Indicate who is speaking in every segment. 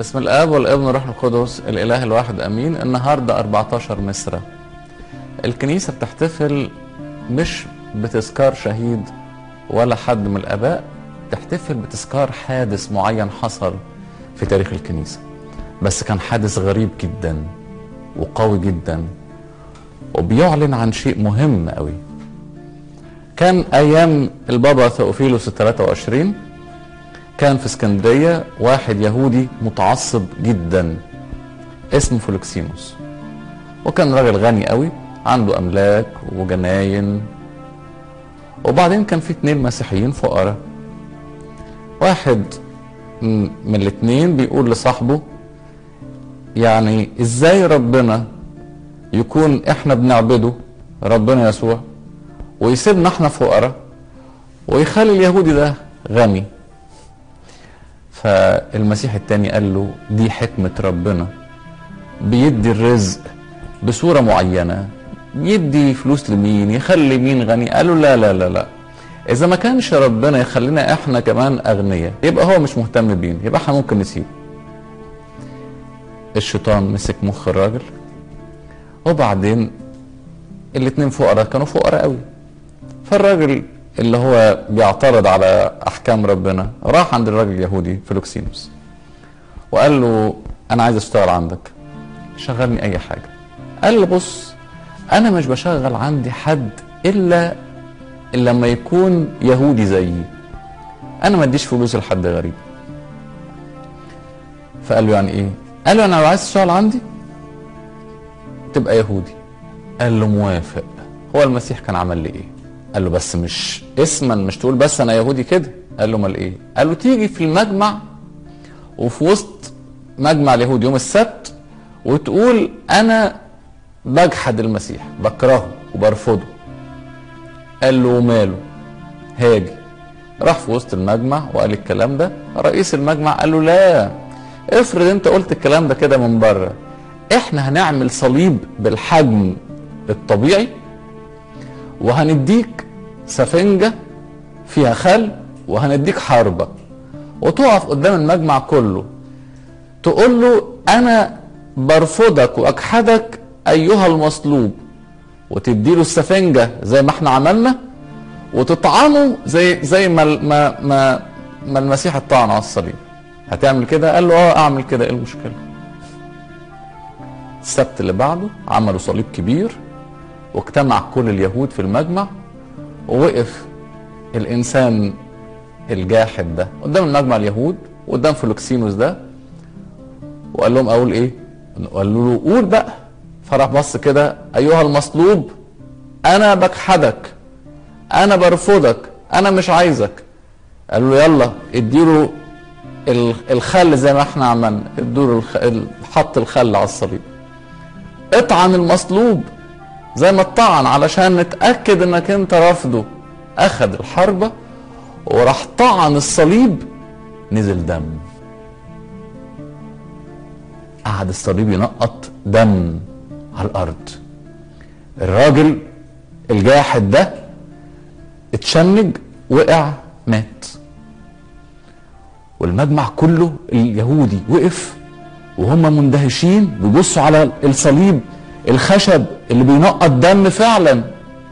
Speaker 1: بسم الاب والابن والروح القدس الاله الواحد امين النهارده 14 مصر الكنيسه بتحتفل مش بتذكار شهيد ولا حد من الاباء تحتفل بتذكار حادث معين حصل في تاريخ الكنيسه بس كان حادث غريب جدا وقوي جدا وبيعلن عن شيء مهم قوي كان ايام البابا ثوفيلوس ال 23 كان في اسكندريه واحد يهودي متعصب جدا اسمه فولكسينوس وكان راجل غني قوي عنده املاك وجناين وبعدين كان في اتنين مسيحيين فقراء واحد من الاتنين بيقول لصاحبه يعني ازاي ربنا يكون احنا بنعبده ربنا يسوع ويسيبنا احنا فقراء ويخلي اليهودي ده غني فالمسيح التاني قال له دي حكمة ربنا بيدي الرزق بصورة معينة يدي فلوس لمين يخلي مين غني قال له لا لا لا لا اذا ما كانش ربنا يخلينا احنا كمان اغنياء يبقى هو مش مهتم بينا يبقى احنا ممكن نسيبه الشيطان مسك مخ الراجل وبعدين الاتنين فقراء كانوا فقراء قوي فالراجل اللي هو بيعترض على احكام ربنا راح عند الراجل اليهودي فلوكسينوس وقال له انا عايز اشتغل عندك شغلني اي حاجه قال له بص انا مش بشغل عندي حد الا لما يكون يهودي زيي انا ما اديش فلوس لحد غريب فقال له يعني ايه قال له انا لو عايز تشتغل عندي تبقى يهودي قال له موافق هو المسيح كان عمل لي ايه قال له بس مش اسما مش تقول بس انا يهودي كده قال له امال ايه قال له تيجي في المجمع وفي وسط مجمع اليهود يوم السبت وتقول انا بجحد المسيح بكرهه وبرفضه قال له وماله هاجي راح في وسط المجمع وقال الكلام ده رئيس المجمع قال له لا افرض انت قلت الكلام ده كده من بره احنا هنعمل صليب بالحجم الطبيعي وهنديك سفنجة فيها خل وهنديك حربة وتقف قدام المجمع كله تقول له أنا برفضك وأجحدك أيها المصلوب وتدي له السفنجة زي ما احنا عملنا وتطعنه زي زي ما ما ما, ما المسيح اتطعن على الصليب هتعمل كده قال له اه اعمل كده ايه المشكله السبت اللي بعده عملوا صليب كبير واجتمع كل اليهود في المجمع ووقف الانسان الجاحد ده قدام المجمع اليهود وقدام فلوكسينوس ده وقال لهم اقول ايه قال له قول بقى فراح بص كده ايها المصلوب انا بجحدك انا برفضك انا مش عايزك قال له يلا اديله الخل زي ما احنا عملنا ادوا حط الخل على الصليب اطعن المصلوب زي ما اتطعن علشان نتاكد انك انت رافضه اخذ الحربه وراح طعن الصليب نزل دم قعد الصليب ينقط دم على الارض الراجل الجاحد ده اتشنج وقع مات والمجمع كله اليهودي وقف وهم مندهشين بيبصوا على الصليب الخشب اللي بينقط دم فعلا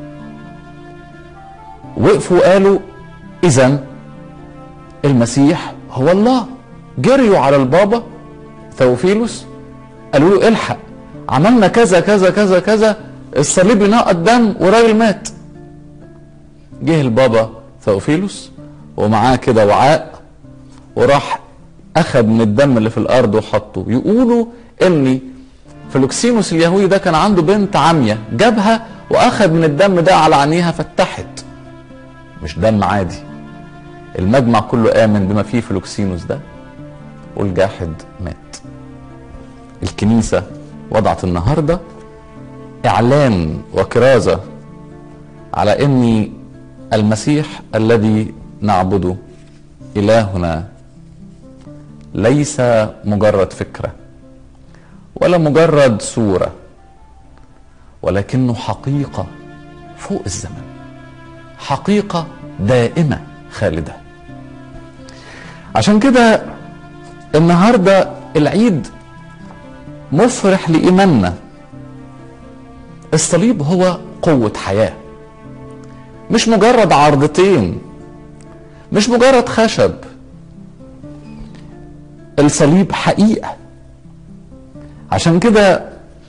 Speaker 1: وقفوا وقالوا اذا المسيح هو الله جريوا على البابا ثوفيلوس قالوا له الحق عملنا كذا كذا كذا كذا الصليب ينقط دم وراجل مات جه البابا ثوفيلوس ومعاه كده وعاء وراح اخذ من الدم اللي في الارض وحطه يقولوا ان فلوكسينوس اليهودي ده كان عنده بنت عاميه جابها واخذ من الدم ده على عينيها فتحت مش دم عادي المجمع كله امن بما فيه فلوكسينوس ده والجاحد مات الكنيسه وضعت النهارده اعلان وكرازه على ان المسيح الذي نعبده الهنا ليس مجرد فكره ولا مجرد صوره ولكنه حقيقه فوق الزمن حقيقه دائمه خالده عشان كده النهارده العيد مفرح لايماننا الصليب هو قوه حياه مش مجرد عرضتين مش مجرد خشب الصليب حقيقه عشان كده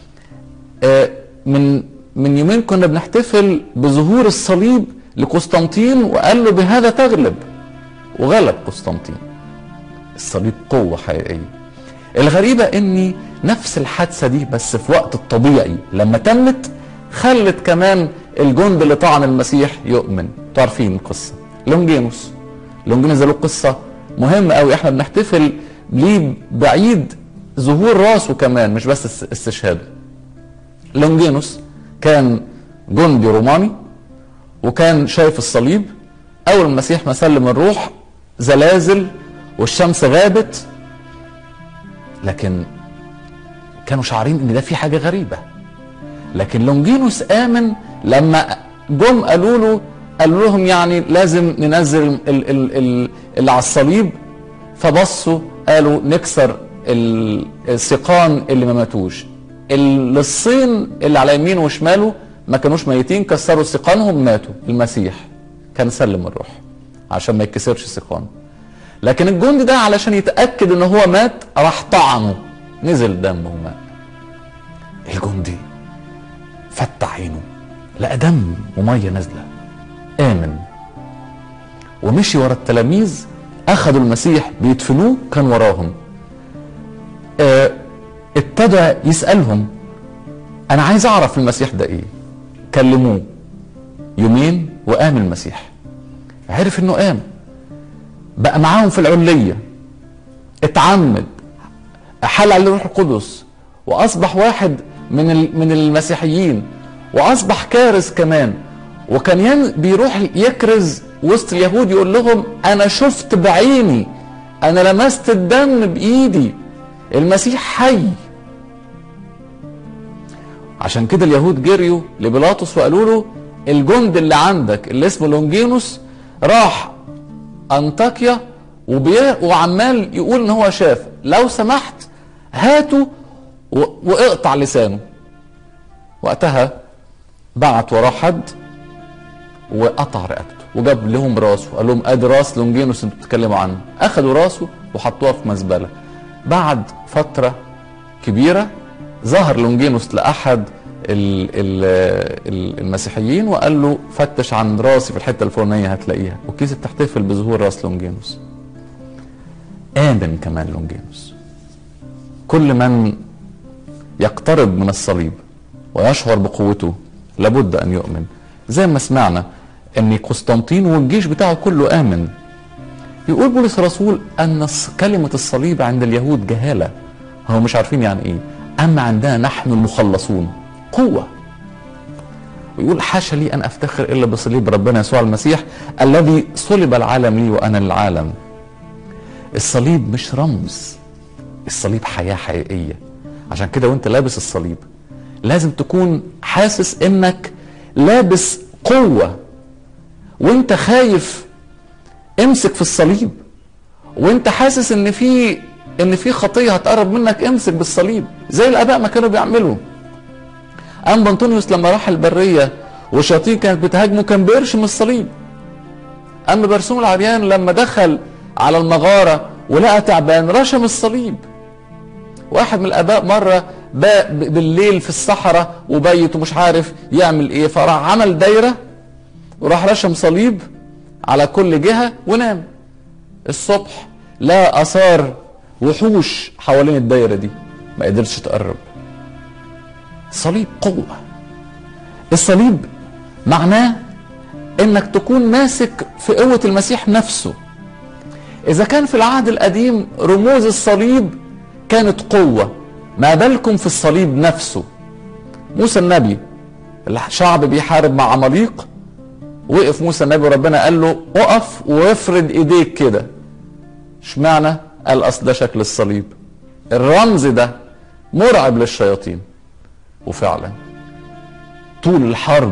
Speaker 1: آه، من من يومين كنا بنحتفل بظهور الصليب لقسطنطين وقال له بهذا تغلب وغلب قسطنطين الصليب قوة حقيقية الغريبة اني نفس الحادثة دي بس في وقت الطبيعي لما تمت خلت كمان الجند اللي طعن المسيح يؤمن تعرفين القصة لونجينوس لونجينوس ده له قصة مهمة قوي احنا بنحتفل ليه بعيد ظهور راسه كمان مش بس است- استشهاده لونجينوس كان جندي روماني وكان شايف الصليب اول ما المسيح ما سلم الروح زلازل والشمس غابت لكن كانوا شعارين ان ده في حاجه غريبه لكن لونجينوس امن لما جم قالوا له قالوا لهم يعني لازم ننزل ال- ال- ال- ال- اللي على الصليب فبصوا قالوا نكسر ال- السيقان اللي ما ماتوش ال- الصين اللي على يمينه وشماله ما كانوش ميتين كسروا سيقانهم ماتوا المسيح كان سلم الروح عشان ما يتكسرش سيقانه لكن الجندي ده علشان يتاكد ان هو مات راح طعنه نزل دم وماء الجندي فتح عينه لقى دم وميه نازله امن ومشي ورا التلاميذ اخذوا المسيح بيدفنوه كان وراهم آه، ابتدى يسالهم انا عايز اعرف المسيح ده ايه كلموه يومين وقام المسيح عرف انه قام بقى معاهم في العليه اتعمد حل عليه الروح القدس واصبح واحد من ال- من المسيحيين واصبح كارث كمان وكان ين بيروح يكرز وسط اليهود يقول لهم انا شفت بعيني انا لمست الدم بايدي المسيح حي عشان كده اليهود جريوا لبيلاطس وقالوا له الجند اللي عندك اللي اسمه لونجينوس راح انطاكيا وبي... وعمال يقول ان هو شاف لو سمحت هاته و... واقطع لسانه وقتها بعت وراه حد وقطع رقبته وجاب لهم راسه قال لهم ادي راس لونجينوس انتوا بتتكلموا عنه اخذوا راسه وحطوها في مزبله بعد فتره كبيره ظهر لونجينوس لاحد ال- ال- ال- المسيحيين وقال له فتش عن راسي في الحته الفلانيه هتلاقيها والكنيسه بتحتفل بظهور راس لونجينوس امن كمان لونجينوس كل من يقترب من الصليب ويشعر بقوته لابد ان يؤمن زي ما سمعنا ان قسطنطين والجيش بتاعه كله امن يقول بولس الرسول ان الص- كلمه الصليب عند اليهود جهاله هم مش عارفين يعني ايه اما عندنا نحن المخلصون قوه ويقول حاشا لي ان افتخر الا بصليب ربنا يسوع المسيح الذي صلب العالم لي وانا العالم الصليب مش رمز الصليب حياه حقيقيه عشان كده وانت لابس الصليب لازم تكون حاسس انك لابس قوه وانت خايف امسك في الصليب وانت حاسس ان في ان في خطيه هتقرب منك امسك بالصليب زي الاباء ما كانوا بيعملوا ام انطونيوس لما راح البريه والشياطين كانت بتهاجمه كان بيرشم الصليب اما برسوم العريان لما دخل على المغاره ولقى تعبان رشم الصليب واحد من الاباء مره باء ب- بالليل في الصحراء وبيت ومش عارف يعمل ايه فراح عمل دايره وراح رشم صليب على كل جهه ونام الصبح لا اثار وحوش حوالين الدايره دي ما قدرتش تقرب صليب قوه الصليب معناه انك تكون ماسك في قوه المسيح نفسه اذا كان في العهد القديم رموز الصليب كانت قوه ما بالكم في الصليب نفسه موسى النبي الشعب بيحارب مع عماليق وقف موسى النبي وربنا قال له اقف وافرد ايديك كده اشمعنى قال اصل ده شكل الصليب الرمز ده مرعب للشياطين وفعلا طول الحرب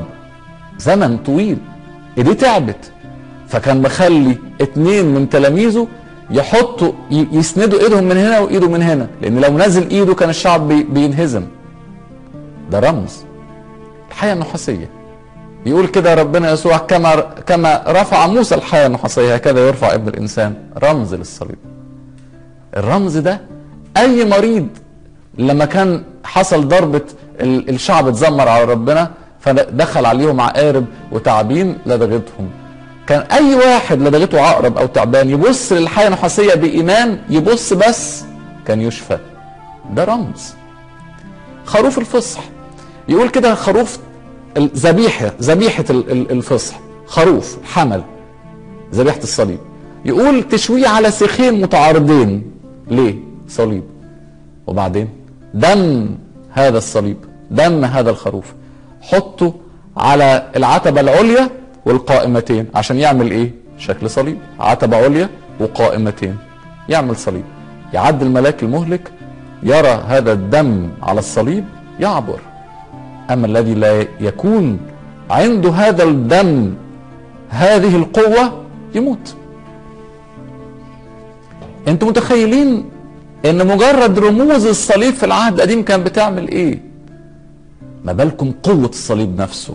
Speaker 1: زمن طويل ايديه تعبت فكان مخلي اتنين من تلاميذه يحطوا ي- يسندوا ايدهم من هنا وايده من هنا لان لو نزل ايده كان الشعب بي- بينهزم ده رمز الحياه النحاسيه يقول كده ربنا يسوع كما كما رفع موسى الحياه النحاسيه هكذا يرفع ابن الانسان رمز للصليب الرمز ده اي مريض لما كان حصل ضربه ال- الشعب اتذمر على ربنا فدخل عليهم عقارب وتعابين لدغتهم كان اي واحد لدغته عقرب او تعبان يبص للحياه النحاسيه بايمان يبص بس كان يشفى ده رمز خروف الفصح يقول كده خروف ذبيحه ذبيحه ال- ال- الفصح خروف حمل ذبيحه الصليب يقول تشويه على سيخين متعارضين ليه صليب وبعدين دم هذا الصليب دم هذا الخروف حطه على العتبة العليا والقائمتين عشان يعمل ايه شكل صليب عتبة عليا وقائمتين يعمل صليب يعد الملاك المهلك يرى هذا الدم على الصليب يعبر اما الذي لا يكون عنده هذا الدم هذه القوة يموت انتوا متخيلين ان مجرد رموز الصليب في العهد القديم كان بتعمل ايه ما بالكم قوة الصليب نفسه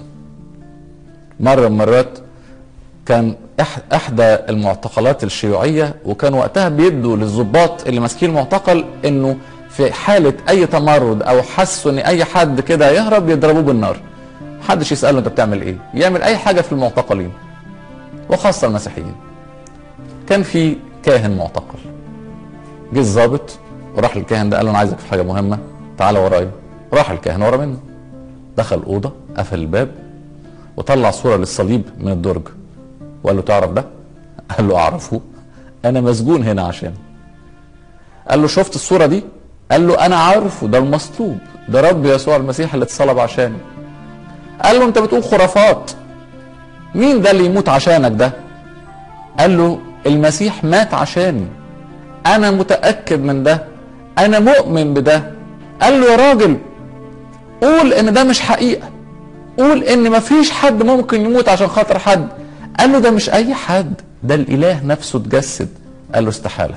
Speaker 1: مرة من مرات كان إح- احدى المعتقلات الشيوعية وكان وقتها بيدوا للضباط اللي ماسكين المعتقل انه في حالة اي تمرد او حسوا ان اي حد كده يهرب يضربوه بالنار محدش يسأله انت بتعمل ايه يعمل اي حاجة في المعتقلين وخاصة المسيحيين كان في كاهن معتقل جه الظابط وراح للكاهن ده قال له انا عايزك في حاجه مهمه تعالى ورايا راح الكاهن ورا منه دخل اوضه قفل الباب وطلع صوره للصليب من الدرج وقال له تعرف ده؟ قال له اعرفه انا مسجون هنا عشان قال له شفت الصوره دي؟ قال له انا عارفه ده المصلوب ده رب يسوع المسيح اللي اتصلب عشاني قال له انت بتقول خرافات مين ده اللي يموت عشانك ده؟ قال له المسيح مات عشاني انا متاكد من ده انا مؤمن بده قال له يا راجل قول ان ده مش حقيقه قول ان مفيش حد ممكن يموت عشان خاطر حد قال له ده مش اي حد ده الاله نفسه اتجسد قال له استحاله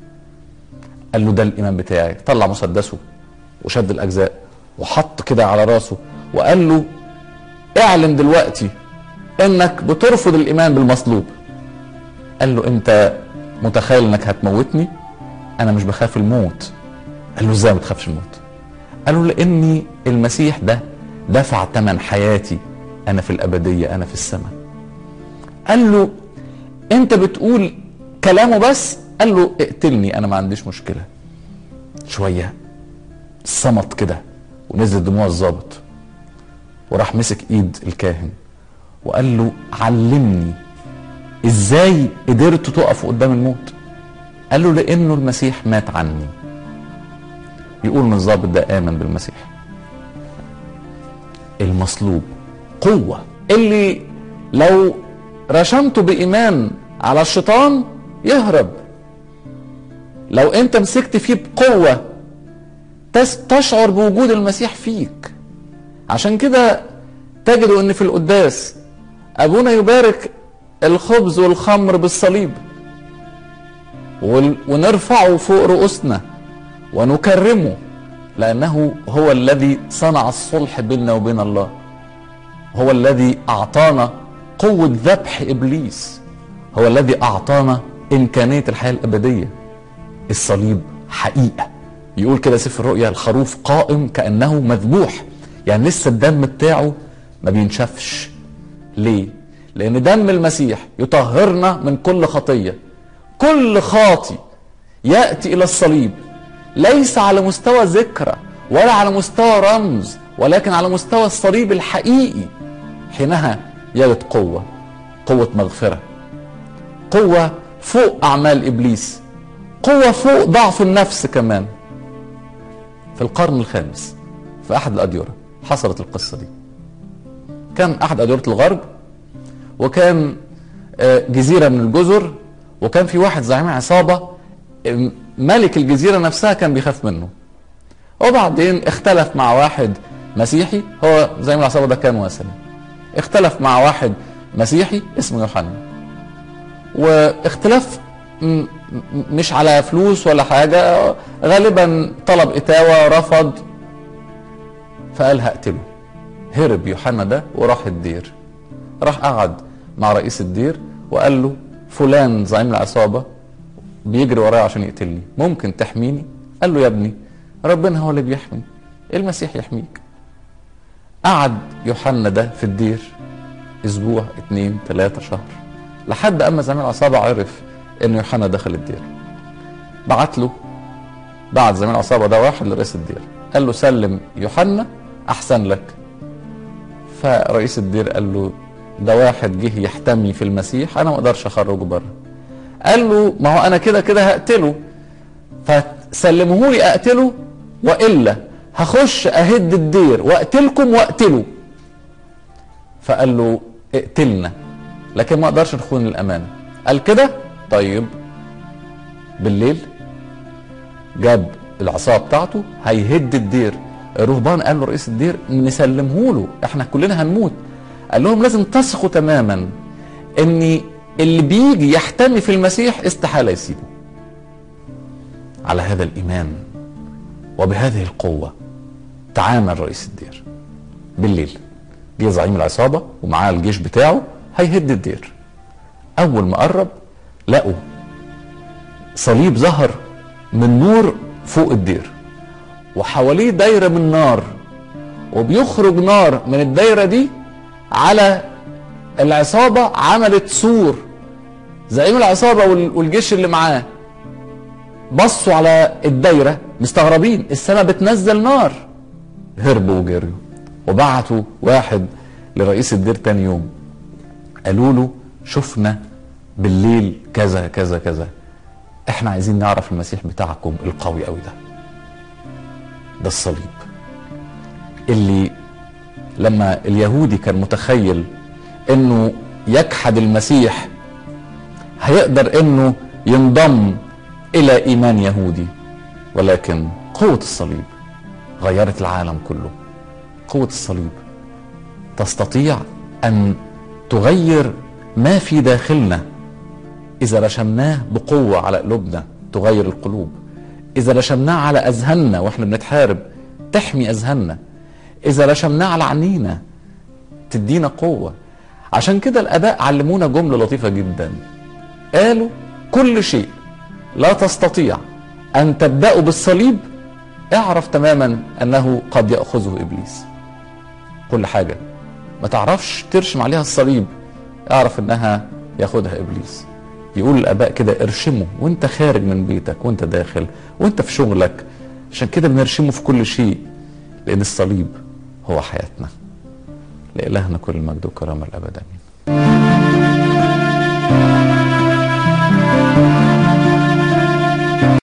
Speaker 1: قال له ده الايمان بتاعي طلع مسدسه وشد الاجزاء وحط كده على راسه وقال له اعلن دلوقتي انك بترفض الايمان بالمصلوب قال له انت متخيل انك هتموتني انا مش بخاف الموت قال له ازاي ما بتخافش الموت قال له لاني المسيح ده دفع ثمن حياتي انا في الابديه انا في السماء قال له انت بتقول كلامه بس قال له اقتلني انا ما عنديش مشكله شويه صمت كده ونزل دموع الظابط وراح مسك ايد الكاهن وقال له علمني ازاي قدرتوا تقفوا قدام الموت قال له لانه المسيح مات عني يقول ان الظابط ده امن بالمسيح المصلوب قوه اللي لو رشمته بايمان على الشيطان يهرب لو انت مسكت فيه بقوه تس- تشعر بوجود المسيح فيك عشان كده تجدوا ان في القداس ابونا يبارك الخبز والخمر بالصليب وال- ونرفعه فوق رؤوسنا ونكرمه لانه هو الذي صنع الصلح بيننا وبين الله هو الذي اعطانا قوه ذبح ابليس هو الذي اعطانا امكانيه الحياه الابديه الصليب حقيقه يقول كده سفر الرؤيا الخروف قائم كانه مذبوح يعني لسه الدم بتاعه ما بينشفش ليه لان دم المسيح يطهرنا من كل خطيه كل خاطي ياتي الى الصليب ليس على مستوى ذكرى ولا على مستوى رمز ولكن على مستوى الصليب الحقيقي حينها يجد قوه قوه مغفره قوه فوق اعمال ابليس قوه فوق ضعف النفس كمان في القرن الخامس في احد الاديره حصلت القصه دي كان احد اديره الغرب وكان آه، جزيره من الجزر وكان في واحد زعيم عصابه آه، ملك الجزيره نفسها كان بيخاف منه وبعدين اختلف مع واحد مسيحي هو زعيم العصابه ده كان وثني اختلف مع واحد مسيحي اسمه يوحنا واختلاف م- م- مش على فلوس ولا حاجة غالبا طلب إتاوة رفض فقال هقتله هرب يوحنا ده وراح الدير راح قعد مع رئيس الدير وقال له فلان زعيم العصابة بيجري ورايا عشان يقتلني ممكن تحميني قال له يا ابني ربنا هو اللي بيحمي المسيح يحميك قعد يوحنا ده في الدير اسبوع اتنين تلاتة شهر لحد اما زعيم العصابة عرف ان يوحنا دخل الدير بعت له بعت زعيم العصابة ده واحد لرئيس الدير قال له سلم يوحنا احسن لك فرئيس الدير قال له ده واحد جه يحتمي في المسيح انا ما اقدرش اخرجه بره قال له ما هو انا كده كده هقتله فسلمه لي اقتله والا هخش اهد الدير واقتلكم واقتله فقال له اقتلنا لكن ما اقدرش نخون الامانه قال كده طيب بالليل جاب العصا بتاعته هيهد الدير الرهبان قال له رئيس الدير نسلمه له احنا كلنا هنموت قال لهم لازم تثقوا تماما ان اللي بيجي يحتمي في المسيح استحاله يسيبه على هذا الايمان وبهذه القوه تعامل رئيس الدير بالليل جه زعيم العصابه ومعاه الجيش بتاعه هيهد الدير اول ما قرب لقوا صليب ظهر من نور فوق الدير وحواليه دايره من نار وبيخرج نار من الدايره دي على العصابه عملت سور زعيم العصابه وال- والجيش اللي معاه بصوا على الدايره مستغربين السماء بتنزل نار هربوا وجريوا وبعتوا واحد لرئيس الدير تاني يوم قالوا له شفنا بالليل كذا كذا كذا احنا عايزين نعرف المسيح بتاعكم القوي قوي ده ده الصليب اللي لما اليهودي كان متخيل انه يجحد المسيح هيقدر انه ينضم الى ايمان يهودي ولكن قوة الصليب غيرت العالم كله قوة الصليب تستطيع ان تغير ما في داخلنا اذا رشمناه بقوة على قلوبنا تغير القلوب اذا رشمناه على اذهاننا واحنا بنتحارب تحمي اذهاننا اذا رشمناه على عينينا تدينا قوة عشان كده الاباء علمونا جملة لطيفة جدا قالوا كل شيء لا تستطيع ان تبدأ بالصليب اعرف تماما انه قد يأخذه ابليس كل حاجة ما تعرفش ترشم عليها الصليب اعرف انها ياخدها ابليس يقول الاباء كده ارشمه وانت خارج من بيتك وانت داخل وانت في شغلك عشان كده بنرشمه في كل شيء لان الصليب هو حياتنا لإلهنا كل المجد والكرامة الأبد آمين